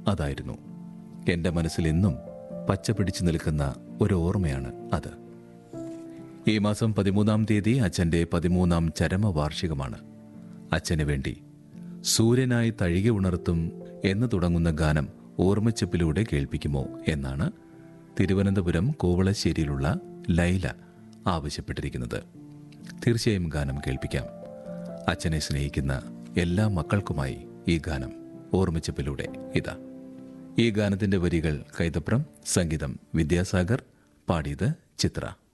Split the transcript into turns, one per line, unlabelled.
അതായിരുന്നു എൻ്റെ മനസ്സിൽ ഇന്നും പച്ച പിടിച്ചു നിൽക്കുന്ന ഒരു ഓർമ്മയാണ് അത് ഈ മാസം പതിമൂന്നാം തീയതി അച്ഛൻ്റെ പതിമൂന്നാം ചരമവാർഷികമാണ് അച്ഛന് വേണ്ടി സൂര്യനായി തഴികെ ഉണർത്തും എന്ന് തുടങ്ങുന്ന ഗാനം ഓർമ്മച്ചപ്പിലൂടെ കേൾപ്പിക്കുമോ എന്നാണ് തിരുവനന്തപുരം കോവളശ്ശേരിയിലുള്ള ലൈല ആവശ്യപ്പെട്ടിരിക്കുന്നത് തീർച്ചയായും ഗാനം കേൾപ്പിക്കാം അച്ഛനെ സ്നേഹിക്കുന്ന എല്ലാ മക്കൾക്കുമായി ഈ ഗാനം ഓർമ്മച്ചപ്പിലൂടെ ഇതാ ഈ ഗാനത്തിന്റെ വരികൾ കൈതപ്രം സംഗീതം വിദ്യാസാഗർ പാടിയത് ചിത്ര